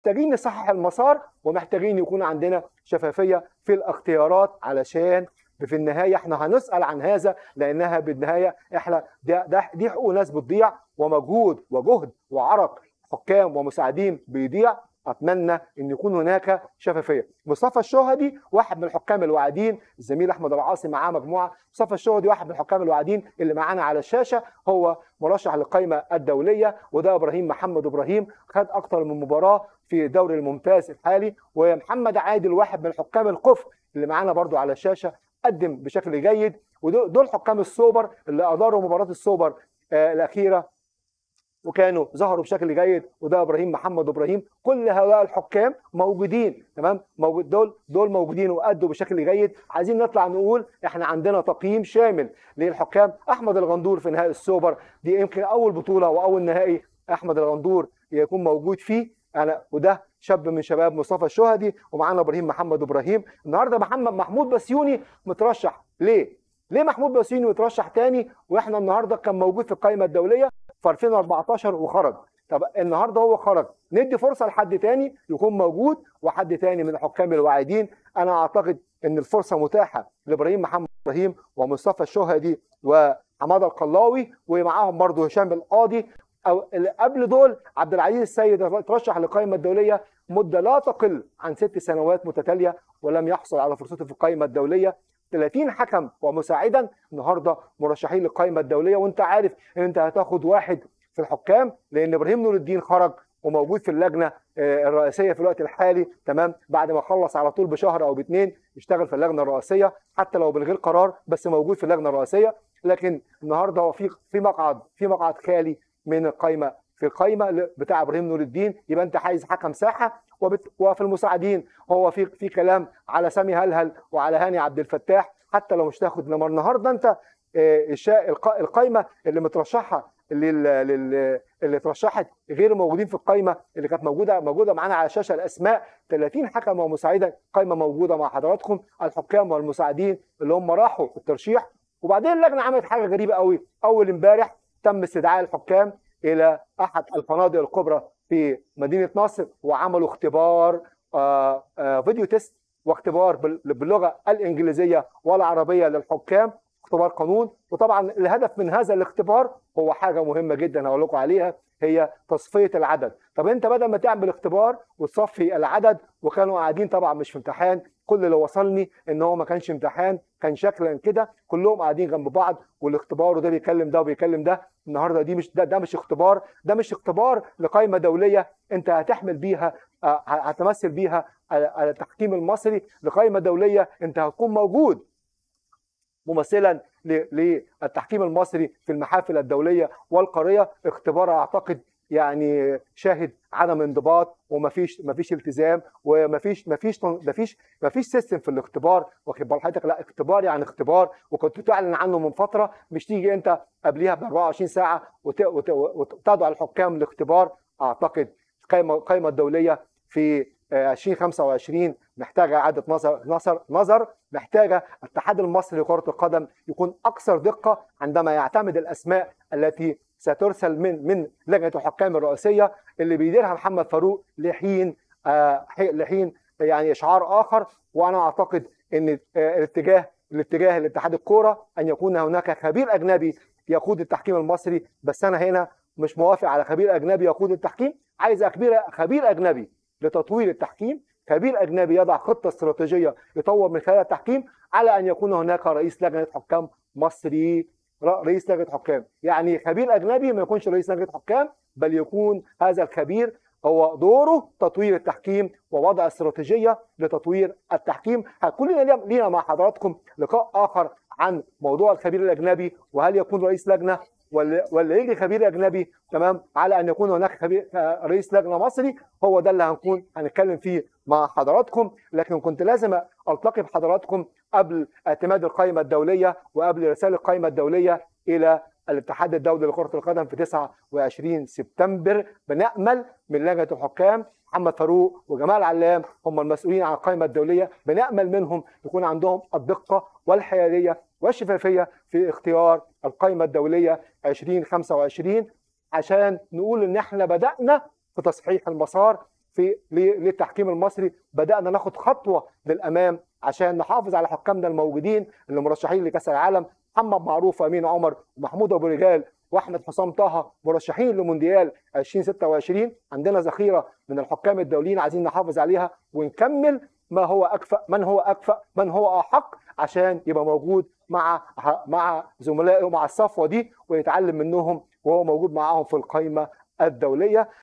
محتاجين نصحح المسار ومحتاجين يكون عندنا شفافيه في الاختيارات علشان في النهايه احنا هنسال عن هذا لانها بالنهايه احنا ده, ده دي حقوق ناس بتضيع ومجهود وجهد وعرق حكام ومساعدين بيضيع اتمنى ان يكون هناك شفافيه مصطفى الشهدي واحد من الحكام الواعدين الزميل احمد العاصي معاه مجموعه مصطفى الشهدي واحد من الحكام الواعدين اللي معانا على الشاشه هو مرشح للقائمه الدوليه وده ابراهيم محمد ابراهيم خد اكتر من مباراه في الدوري الممتاز الحالي ومحمد عادل واحد من الحكام الكفء اللي معانا برضو على الشاشه قدم بشكل جيد ودول حكام السوبر اللي اداروا مباراه السوبر آه الاخيره وكانوا ظهروا بشكل جيد وده ابراهيم محمد ابراهيم كل هؤلاء الحكام موجودين تمام موجود دول دول موجودين وادوا بشكل جيد عايزين نطلع نقول احنا عندنا تقييم شامل للحكام احمد الغندور في نهائي السوبر دي يمكن اول بطوله واول نهائي احمد الغندور يكون موجود فيه انا وده شاب من شباب مصطفى الشهدي ومعانا ابراهيم محمد ابراهيم النهارده محمد محمود بسيوني مترشح ليه ليه محمود بسيوني مترشح تاني واحنا النهارده كان موجود في القائمه الدوليه في 2014 وخرج طب النهارده هو خرج ندي فرصه لحد تاني يكون موجود وحد تاني من الحكام الواعدين انا اعتقد ان الفرصه متاحه لابراهيم محمد ابراهيم ومصطفى الشهدي وحماده القلاوي ومعاهم برضه هشام القاضي او اللي قبل دول عبد العزيز السيد ترشح للقائمه الدوليه مده لا تقل عن ست سنوات متتاليه ولم يحصل على فرصته في القائمه الدوليه 30 حكم ومساعدا النهارده مرشحين للقائمه الدوليه وانت عارف ان انت هتاخد واحد في الحكام لان ابراهيم نور الدين خرج وموجود في اللجنه الرئاسيه في الوقت الحالي تمام بعد ما خلص على طول بشهر او باثنين يشتغل في اللجنه الرئاسيه حتى لو من غير قرار بس موجود في اللجنه الرئاسيه لكن النهارده هو في في مقعد في مقعد خالي من القائمه في القائمه بتاع ابراهيم نور الدين يبقى انت عايز حكم ساحه وبت... وفي المساعدين هو في في كلام على سامي هلهل وعلى هاني عبد الفتاح حتى لو مش تاخد انما النهارده انت القائمه اللي مترشحه اللي اللي, اللي اترشحت غير موجودين في القائمه اللي كانت موجوده موجوده معانا على الشاشه الاسماء 30 حكم ومساعدا قائمه موجوده مع حضراتكم الحكام والمساعدين اللي هم راحوا في الترشيح وبعدين اللجنه عملت حاجه غريبه قوي اول امبارح تم استدعاء الحكام الى احد الفنادق الكبرى في مدينه نصر وعملوا اختبار آآ آآ فيديو تيست واختبار باللغه الانجليزيه والعربيه للحكام اختبار قانون وطبعا الهدف من هذا الاختبار هو حاجه مهمه جدا هقول لكم عليها هي تصفيه العدد طب انت بدل ما تعمل اختبار وتصفي العدد وكانوا قاعدين طبعا مش في امتحان كل اللي وصلني ان هو ما كانش امتحان كان شكلا كده كلهم قاعدين جنب بعض والاختبار وده بيكلم ده وبيكلم ده النهارده دي مش ده, ده مش اختبار ده مش اختبار لقائمه دوليه انت هتحمل بيها هتمثل بيها على التحكيم المصري لقائمه دوليه انت هتكون موجود ممثلا للتحكيم المصري في المحافل الدوليه والقاريه اختبار اعتقد يعني شاهد عدم انضباط ومفيش مفيش التزام ومفيش مفيش مفيش مفيش سيستم في الاختبار واخد بال حضرتك لا اختبار يعني اختبار وكنت تعلن عنه من فتره مش تيجي انت قبليها ب 24 ساعه وتضع الحكام الاختبار اعتقد القائمه القائمه الدوليه في 2025 محتاجه اعاده نظر نظر نظر محتاجه الاتحاد المصري لكره القدم يكون اكثر دقه عندما يعتمد الاسماء التي سترسل من من لجنه الحكام الرئاسيه اللي بيديرها محمد فاروق لحين آه لحين يعني اشعار اخر وانا اعتقد ان آه الاتجاه الاتجاه لاتحاد الكوره ان يكون هناك خبير اجنبي يقود التحكيم المصري بس انا هنا مش موافق على خبير اجنبي يقود التحكيم عايز خبير خبير اجنبي لتطوير التحكيم خبير اجنبي يضع خطه استراتيجيه يطور من خلال التحكيم على ان يكون هناك رئيس لجنه حكام مصري رئيس لجنه حكام يعني خبير اجنبي ما يكونش رئيس لجنه حكام بل يكون هذا الخبير هو دوره تطوير التحكيم ووضع استراتيجيه لتطوير التحكيم هيكون لنا لينا مع حضراتكم لقاء اخر عن موضوع الخبير الاجنبي وهل يكون رئيس لجنه ولا ولا يجي خبير اجنبي تمام على ان يكون هناك خبير رئيس لجنه مصري هو ده اللي هنكون هنتكلم فيه مع حضراتكم لكن كنت لازم التقي بحضراتكم قبل اعتماد القائمه الدوليه وقبل رساله القائمه الدوليه الى الاتحاد الدولي لكره القدم في 29 سبتمبر بنامل من لجنه الحكام محمد فاروق وجمال علام هم المسؤولين عن القائمه الدوليه بنامل منهم يكون عندهم الدقه والحياديه والشفافيه في اختيار القائمه الدوليه 2025 عشان نقول ان احنا بدانا في تصحيح المسار في للتحكيم المصري بدانا ناخد خطوه للامام عشان نحافظ على حكامنا الموجودين اللي مرشحين لكاس العالم محمد معروف وامين عمر ومحمود ابو رجال واحمد حسام طه مرشحين لمونديال 2026 عندنا ذخيره من الحكام الدوليين عايزين نحافظ عليها ونكمل ما هو اكفأ من هو اكفأ من هو احق عشان يبقى موجود مع مع زملائه مع الصفوه دي ويتعلم منهم وهو موجود معاهم في القائمه الدوليه